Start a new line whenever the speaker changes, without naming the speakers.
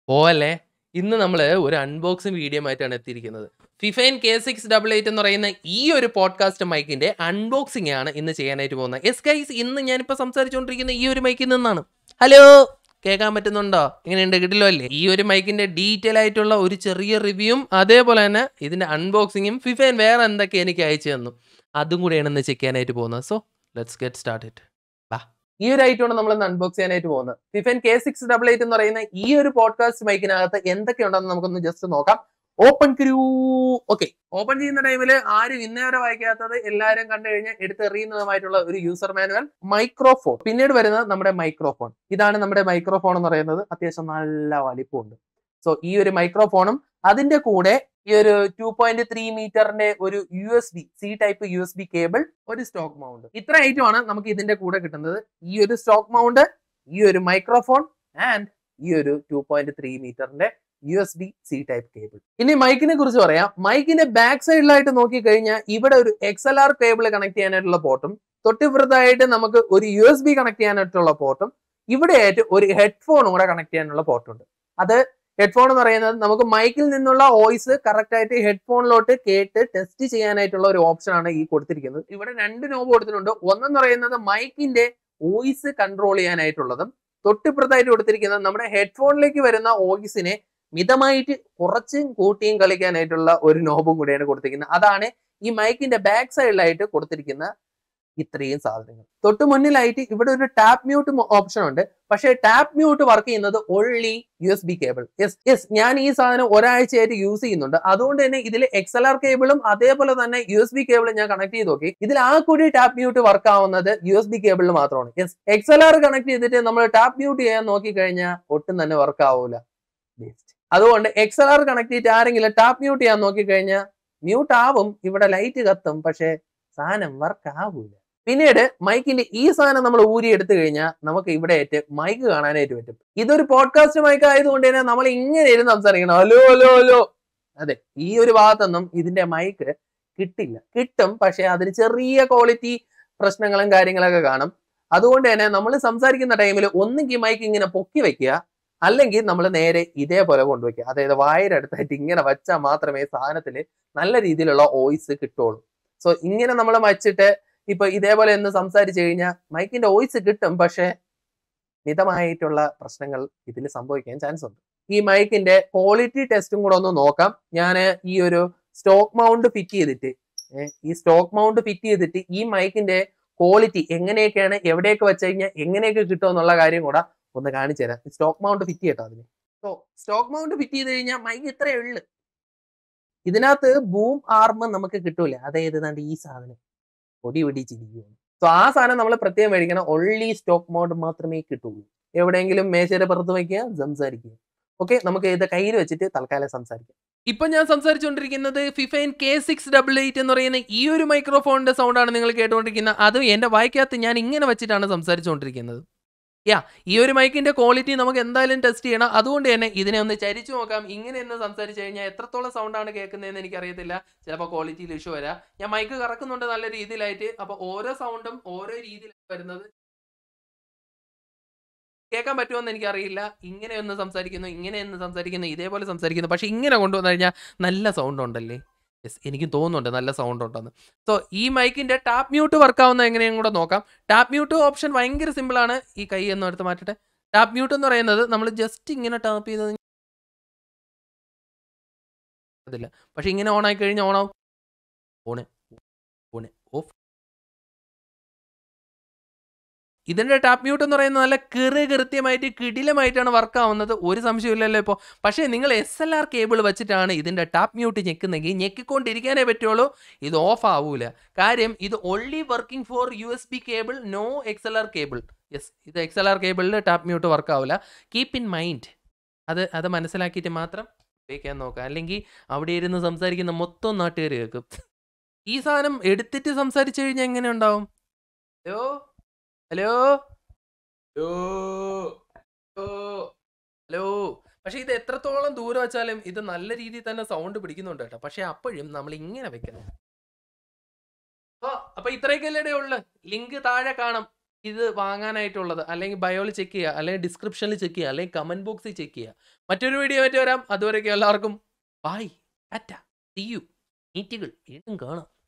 പോവല്ലേ ഇന്ന് നമ്മൾ ഒരു അൺബോക്സിംഗ് വീഡിയോ ആയിട്ടാണ് എത്തിയിരിക്കുന്നത് Fifine K six double eight എന്ന് പറയുന്ന ഈ ഒരു പോഡ്കാസ്റ്റ് മൈക്കിന്റെ അൺബോക്സിംഗ് ആണ് ഇന്ന് ചെയ്യാനായിട്ട് പോകുന്നത് എസ് ഗൈസ് ഇന്ന് ഞാനിപ്പോൾ സംസാരിച്ചുകൊണ്ടിരിക്കുന്ന ഈ ഒരു മൈക്കിൽ നിന്നാണ് ഹലോ കേൾക്കാൻ പറ്റുന്നുണ്ടോ എങ്ങനെയുണ്ട് കിട്ടില്ലോ അല്ലേ ഈ ഒരു മൈക്കിന്റെ ഡീറ്റെയിൽ ആയിട്ടുള്ള ഒരു ചെറിയ റിവ്യൂവും അതേപോലെ തന്നെ ഇതിന്റെ അൺബോക്സിങ്ങും ഫിഫൈൻ വേറെ എന്തൊക്കെ എനിക്ക് അയച്ചു തന്നു അതും കൂടെയാണ് ഇന്ന് ചെക്ക് ചെയ്യാനായിട്ട് പോകുന്നത് സോ ലെറ്റ്സ് ഗെറ്റ് സ്റ്റാർട്ട് ബാ ഈ ഒരു ഐറ്റമാണ് നമ്മൾ ഇന്ന് അൺബോക്സ് ചെയ്യാനായിട്ട് പോകുന്നത് Fifine K six double eight എന്ന് പറയുന്ന ഈ ഒരു പോഡ്കാസ്റ്റ് മൈക്കിനകത്ത് എന്തൊക്കെയുണ്ടെന്ന് നമുക്കൊന്ന് ജസ്റ്റ് നോക്കാം ഓപ്പൺ ക്രൂ ഓക്കെ ഓപ്പൺ ചെയ്യുന്ന ടൈമിൽ ആരും ഇന്നേ വരെ വായിക്കാത്തത് എല്ലാവരും കണ്ടു കഴിഞ്ഞാൽ എടുത്തെറിയുന്നതുമായിട്ടുള്ള ഒരു യൂസർ മാനുവൽ മൈക്രോഫോൺ പിന്നീട് വരുന്നത് നമ്മുടെ മൈക്രോഫോൺ ഇതാണ് നമ്മുടെ മൈക്രോഫോൺ എന്ന് പറയുന്നത് അത്യാവശ്യം നല്ല വലിപ്പമുണ്ട് സോ ഈ ഒരു മൈക്രോഫോണും അതിന്റെ കൂടെ ഈ ഒരു ടു പോയിന്റ് ത്രീ മീറ്ററിന്റെ ഒരു U S B C type U S B cable ഒരു സ്റ്റോക്ക് മൗണ്ട് ഇത്ര ഐറ്റമാണ് നമുക്ക് ഇതിന്റെ കൂടെ കിട്ടുന്നത് ഈ ഒരു സ്റ്റോക്ക് മൗണ്ട് ഈ ഒരു മൈക്രോഫോൺ ആൻഡ് ഈ ഒരു ടു പോയിന്റ് ത്രീ മീറ്ററിന്റെ U S B C type cable ഇനി മൈക്കിനെ കുറിച്ച് പറയാം മൈക്കിന്റെ ബാക്ക് സൈഡിലായിട്ട് നോക്കി കഴിഞ്ഞാൽ ഇവിടെ ഒരു X L R cable connect ചെയ്യാനായിട്ടുള്ള പോർട്ടും തൊട്ടിപ്പുറത്തായിട്ട് നമുക്ക് ഒരു യു എസ് ബി കണക്ട് ചെയ്യാനായിട്ടുള്ള പോർട്ടും ഇവിടെയായിട്ട് ഒരു ഹെഡ്ഫോണും കൂടെ കണക്ട് ചെയ്യാനുള്ള പോർട്ടുണ്ട് അത് ഹെഡ്ഫോൺ എന്ന് പറയുന്നത് നമുക്ക് മൈക്കിൽ നിന്നുള്ള വോയിസ് കറക്റ്റ് ആയിട്ട് ഹെഡ്ഫോണിലോട്ട് കേട്ട് ടെസ്റ്റ് ചെയ്യാനായിട്ടുള്ള ഒരു ഓപ്ഷൻ ആണ് ഈ കൊടുത്തിരിക്കുന്നത് ഇവിടെ രണ്ട് നോബ് കൊടുത്തിട്ടുണ്ട് ഒന്നെന്ന് പറയുന്നത് മൈക്കിന്റെ വോയിസ് കൺട്രോൾ ചെയ്യാനായിട്ടുള്ളതും തൊട്ടിപ്പുറത്തായിട്ട് കൊടുത്തിരിക്കുന്നത് നമ്മുടെ ഹെഡ്ഫോണിലേക്ക് വരുന്ന വോയിസിനെ മിതമായിട്ട് കുറച്ചും കൂട്ടിയും കളിക്കാനായിട്ടുള്ള ഒരു നോബും കൂടിയാണ് കൊടുത്തിരിക്കുന്നത് അതാണ് ഈ മൈക്കിന്റെ ബാക്ക് സൈഡിലായിട്ട് കൊടുത്തിരിക്കുന്ന ഇത്രയും സാധനങ്ങൾ തൊട്ട് മുന്നിലായിട്ട് ഇവിടെ ഒരു ടാപ്പ് മ്യൂട്ട് ഓപ്ഷൻ ഉണ്ട് പക്ഷേ ടാപ്പ് മ്യൂട്ട് വർക്ക് ചെയ്യുന്നത് only U S B cable yes yes ഞാൻ ഈ സാധനം ഒരാഴ്ചയായിട്ട് യൂസ് ചെയ്യുന്നുണ്ട് അതുകൊണ്ട് തന്നെ ഇതിൽ എക്സ് എൽ ആർ കേബിളും അതേപോലെ തന്നെ യു എസ് ബി കേബിളും ഞാൻ കണക്ട് ചെയ്ത് നോക്കി ഇതിൽ ആ കൂടി ടാപ്പ് മ്യൂട്ട് വർക്ക് ആവുന്നത് യു എസ് ബി കേബിളിൽ മാത്രമാണ് yes X L R connect ചെയ്തിട്ട് നമ്മൾ ടാപ്പ് മ്യൂട്ട് ചെയ്യാൻ നോക്കി കഴിഞ്ഞാൽ ഒട്ടും തന്നെ വർക്ക് ആവൂല അതുകൊണ്ട് എക്സ് എൽ ആർ കണക്ട് ചെയ്തിട്ട് ആരെങ്കിലും ടാപ്പ് മ്യൂട്ട് ചെയ്യാൻ നോക്കി കഴിഞ്ഞാൽ മ്യൂട്ട് ആവും ഇവിടെ ലൈറ്റ് കത്തും പക്ഷേ സാധനം വർക്ക് ആവൂല പിന്നീട് മൈക്കിന്റെ ഈ സാധനം നമ്മൾ ഊരി എടുത്തു കഴിഞ്ഞാൽ നമുക്ക് ഇവിടെ ആയിട്ട് മൈക്ക് കാണാനായിട്ട് പറ്റും ഇതൊരു പോഡ്കാസ്റ്റ് മൈക്ക് ആയതുകൊണ്ട് തന്നെ നമ്മൾ ഇങ്ങനെ ഇരുന്ന് സംസാരിക്കണം ഹലോ ഹലോ ഹലോ അതെ ഈ ഒരു ഭാഗത്തൊന്നും ഇതിന്റെ മൈക്ക് കിട്ടില്ല കിട്ടും പക്ഷെ അതിന് ചെറിയ ക്വാളിറ്റി പ്രശ്നങ്ങളും കാര്യങ്ങളൊക്കെ കാണും അതുകൊണ്ട് തന്നെ നമ്മൾ സംസാരിക്കുന്ന ടൈമിൽ ഒന്നുകിൽ മൈക്ക് ഇങ്ങനെ പൊക്കി വെക്കുക അല്ലെങ്കിൽ നമ്മൾ നേരെ ഇതേപോലെ കൊണ്ടുവയ്ക്കുക അതായത് വായരടുത്തായിട്ട് ഇങ്ങനെ വെച്ചാൽ മാത്രമേ സാധനത്തിൽ നല്ല രീതിയിലുള്ള വോയിസ് കിട്ടുള്ളൂ സോ ഇങ്ങനെ നമ്മൾ വച്ചിട്ട് ഇപ്പൊ ഇതേപോലെ ഒന്ന് സംസാരിച്ചു കഴിഞ്ഞാൽ മൈക്കിന്റെ വോയിസ് കിട്ടും പക്ഷെ മിതമായിട്ടുള്ള പ്രശ്നങ്ങൾ ഇതിൽ സംഭവിക്കാൻ ചാൻസ് ഉണ്ട് ഈ മൈക്കിന്റെ ക്വാളിറ്റി ടെസ്റ്റും കൂടെ ഒന്ന് നോക്കാം ഞാൻ ഈ ഒരു സ്റ്റോക്ക് മൗണ്ട് ഫിറ്റ് ചെയ്തിട്ട് ഈ സ്റ്റോക്ക് മൗണ്ട് ഫിറ്റ് ചെയ്തിട്ട് ഈ മൈക്കിന്റെ ക്വാളിറ്റി എങ്ങനെയൊക്കെയാണ് എവിടെയൊക്കെ വെച്ച് കഴിഞ്ഞാൽ എങ്ങനെയൊക്കെ കിട്ടും എന്നുള്ള കാര്യം കൂടെ ഒന്ന് കാണിച്ചു തരാം സ്റ്റോക്ക് മൗണ്ട് ഫിറ്റ് ചെയ്യട്ടോ അതിന് സോ സ്റ്റോക്ക് മൗണ്ട് ഫിറ്റ് ചെയ്ത് കഴിഞ്ഞാൽ മൈക്ക് ഇത്രയേ ഉള്ളു ഇതിനകത്ത് ബൂം ആർമ് നമുക്ക് കിട്ടൂല അതായത് ദാണ്ട് ഈ സാധനം പൊടി പിടിച്ചിരിക്കുകയാണ് സോ ആ സാധനം നമ്മൾ പ്രത്യേകം മേടിക്കണം ഒള്ളി സ്റ്റോക്ക് മൗണ്ട് മാത്രമേ കിട്ടുള്ളൂ എവിടെയെങ്കിലും മേശയുടെ പുറത്ത് വയ്ക്കുക സംസാരിക്കുക ഓക്കെ നമുക്ക് ഇത് കയ്യിൽ വെച്ചിട്ട് തൽക്കാലം സംസാരിക്കാം ഇപ്പൊ ഞാൻ സംസാരിച്ചുകൊണ്ടിരിക്കുന്നത് Fifine K six double eight എന്ന് പറയുന്ന ഈ ഒരു മൈക്രോഫോണിന്റെ സൗണ്ടാണ് നിങ്ങൾ കേട്ടുകൊണ്ടിരിക്കുന്നത് അതും എന്റെ വായിക്കകത്ത് ഞാൻ ഇങ്ങനെ വെച്ചിട്ടാണ് സംസാരിച്ചുകൊണ്ടിരിക്കുന്നത് യാ ഈ ഒരു മൈക്കിന്റെ ക്വാളിറ്റി നമുക്ക് എന്തായാലും ടെസ്റ്റ് ചെയ്യണം അതുകൊണ്ട് തന്നെ ഇതിനെ ഒന്ന് ചരിച്ചു നോക്കാം ഇങ്ങനെ ഒന്ന് സംസാരിച്ചു കഴിഞ്ഞാൽ എത്രത്തോളം സൗണ്ടാണ് കേൾക്കുന്നതെന്ന് എനിക്കറിയത്തില്ല ചിലപ്പോൾ ക്വാളിറ്റിയിൽ ഇഷ്യൂ വരാം ഞാൻ മൈക്ക് കറക്കുന്നുണ്ട് നല്ല രീതിയിലായിട്ട് അപ്പോൾ ഓരോ സൗണ്ടും ഓരോ രീതിയിലാണ് വരുന്നത് കേൾക്കാൻ പറ്റുമെന്ന് എനിക്കറിയില്ല ഇങ്ങനെ ഒന്ന് സംസാരിക്കുന്നു ഇങ്ങനെ ഒന്ന് സംസാരിക്കുന്നു ഇതേപോലെ സംസാരിക്കുന്നു പക്ഷെ ഇങ്ങനെ കൊണ്ടുവന്നു കഴിഞ്ഞാൽ നല്ല സൗണ്ട് ഉണ്ടല്ലേ യെസ് എനിക്ക് തോന്നുന്നുണ്ട് നല്ല സൗണ്ട് ഉണ്ടെന്ന് സോ ഈ മൈക്കിന്റെ ടാപ്പ് മ്യൂട്ട് വർക്ക് ആവുന്ന എങ്ങനെയും കൂടെ നോക്കാം ടാപ്പ് മ്യൂട്ട് ഓപ്ഷൻ ഭയങ്കര സിമ്പിൾ ആണ് ഈ കൈ എന്ന് എടുത്ത് മാറ്റട്ടെ ടാപ്പ് മ്യൂട്ട് എന്ന് പറയുന്നത് നമ്മൾ ജസ്റ്റ് ഇങ്ങനെ ടാപ്പ് ചെയ്ത് അതില്ല പക്ഷെ ഇങ്ങനെ ഓൺ ആയി കഴിഞ്ഞാൽ ഓൺ ആവും ഓണ് ഓണ് ഓഫ് ഇതിന്റെ ടാപ്പ് മ്യൂട്ട് എന്ന് പറയുന്നത് നല്ല കെറി കൃത്യമായിട്ട് കിടിലമായിട്ടാണ് വർക്ക് ആവുന്നത് ഒരു സംശയമില്ലല്ലോ ഇപ്പോൾ പക്ഷേ നിങ്ങൾ എസ് എൽ ആർ കേബിൾ വെച്ചിട്ടാണ് ഇതിന്റെ ടാപ്പ് മ്യൂട്ട് ഞെക്കുന്നെങ്കിൽ ഞെക്കിക്കൊണ്ടിരിക്കാനേ പറ്റുള്ളൂ ഇത് ഓഫ് ആവൂല കാര്യം ഇത് only working for U S B cable no X L R cable yes ഇത് എക്സ് എൽ ആർ കേബിളിൽ ടാപ്പ് മ്യൂട്ട് വർക്ക് ആവില്ല കീപ്പ് ഇൻ മൈൻഡ് അത് അത് മനസ്സിലാക്കിയിട്ട് മാത്രം ഉപയോഗിക്കാൻ നോക്കുക അല്ലെങ്കിൽ അവിടെ ഇരുന്ന് സംസാരിക്കുന്ന മൊത്തം നാട്ടുകാർ കേൾക്കും ഈ സാധനം എടുത്തിട്ട് സംസാരിച്ചു കഴിഞ്ഞാൽ എങ്ങനെ ഉണ്ടാവും hello hello hello hello hello പക്ഷെ ഇത് എത്രത്തോളം ദൂരം വെച്ചാലും ഇത് നല്ല രീതിയിൽ തന്നെ സൗണ്ട് പിടിക്കുന്നുണ്ട് കേട്ടോ പക്ഷെ അപ്പോഴും നമ്മൾ ഇങ്ങനെ വെക്കണം അപ്പൊ അപ്പൊ ഇത്രയൊക്കെയല്ലേ ഉള്ളു ലിങ്ക് താഴെ കാണാം ഇത് വാങ്ങാനായിട്ടുള്ളത് അല്ലെങ്കിൽ ബയോയിൽ ചെക്ക് ചെയ്യുക അല്ലെങ്കിൽ ഡിസ്ക്രിപ്ഷനിൽ ചെക്ക് ചെയ്യുക അല്ലെങ്കിൽ കമന്റ് ബോക്സിൽ ചെക്ക് ചെയ്യുക മറ്റൊരു വീഡിയോ ആയിട്ട് വരാം അതുവരെയ്ക്കും എല്ലാവർക്കും ബായ് ടാറ്റ സി യു മീറ്റുകൾ വീണ്ടും കാണാം